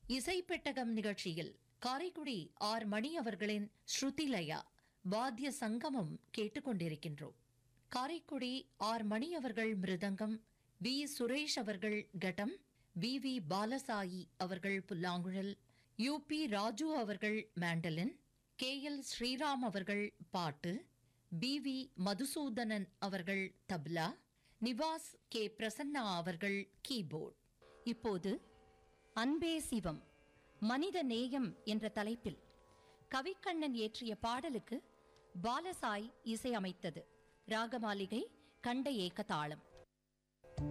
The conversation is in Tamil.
இசைப்பெட்டகம் நிகழ்ச்சியில் காரைக்குடி ஆர் மணி அவர்களின் ஸ்ருதிலயா வாத்திய சங்கமம் கேட்டுக்கொண்டிருக்கின்றோம் காரைக்குடி ஆர் மணி அவர்கள் மிருதங்கம் வி சுரேஷ் அவர்கள் கடம் வி வி பாலசாயி அவர்கள் புல்லாங்குழல் யு பி ராஜு அவர்கள் மேண்டலின் கே எல் ஸ்ரீராம் அவர்கள் பாட்டு பி வி மதுசூதனன் அவர்கள் தப்லா நிவாஸ் கே பிரசன்னா அவர்கள் கீபோர்ட் இப்போது அன்பே சிவம் மனித நேயம் என்ற தலைப்பில் கவிக்கண்ணன் இயற்றிய பாடலுக்கு பாலசாய் இசையமைத்தது ராகமாளிகை கண்ட ஏக தாளம்